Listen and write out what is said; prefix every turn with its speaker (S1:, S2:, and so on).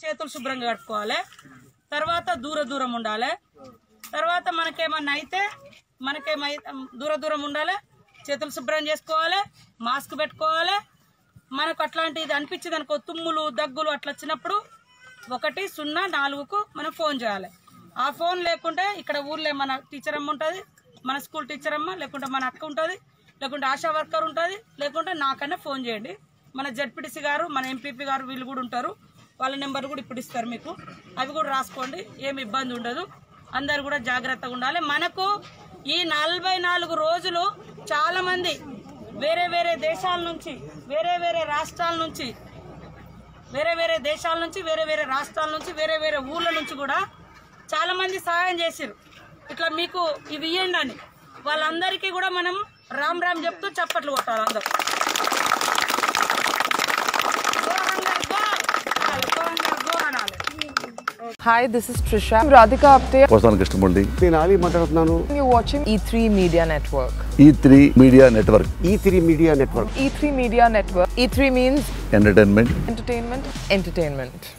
S1: చేతులు శుభ్రంగా కట్టుకోవాలి తర్వాత దూర దూరం ఉండాలి తర్వాత మనకేమన్నా అయితే మనకేమై దూర దూరం ఉండాలి చేతులు శుభ్రం చేసుకోవాలి మాస్క్ పెట్టుకోవాలి మనకు అట్లాంటి ఇది అనిపించింది అనుకో తుమ్ములు దగ్గులు అట్లా వచ్చినప్పుడు ఒకటి సున్నా నాలుగుకు మనం ఫోన్ చేయాలి ఆ ఫోన్ లేకుంటే ఇక్కడ ఊర్లో మన టీచర్ అమ్మ ఉంటుంది మన స్కూల్ టీచర్ అమ్మ లేకుంటే మన అక్క ఉంటుంది లేకుంటే ఆశా వర్కర్ ఉంటుంది లేకుంటే నాకన్నా ఫోన్ చేయండి మన జడ్పీటీసీ గారు మన ఎంపీపీ గారు వీళ్ళు కూడా ఉంటారు వాళ్ళ నెంబర్ కూడా ఇప్పుడు ఇస్తారు మీకు అవి కూడా రాసుకోండి ఏమి ఇబ్బంది ఉండదు అందరు కూడా జాగ్రత్తగా ఉండాలి మనకు ఈ నలభై నాలుగు రోజులు చాలా మంది వేరే వేరే దేశాల నుంచి వేరే వేరే రాష్ట్రాల నుంచి వేరే వేరే దేశాల నుంచి వేరే వేరే రాష్ట్రాల నుంచి వేరే వేరే ఊర్ల నుంచి కూడా చాలా మంది సహాయం చేశారు ఇట్లా మీకు ఇవి ఇవ్వండి అని వాళ్ళందరికీ కూడా మనం రామ్ రామ్ చెప్తూ చప్పట్లు కొట్టాలి అందరూ గో హంగర్ గో అనాలి, గో హంగర్ గో అనాలి
S2: Hi, this is Trisha. I'm Radhika Apte.
S3: వస్తాను కృష్ణమూర్తి
S4: నేను ఆలీ మాట్లాడుతున్నాను
S2: You're watching E3 Media Network.
S3: E three media network
S4: E three media network
S2: E3 Media Network. E3 means
S3: entertainment
S2: entertainment, entertainment.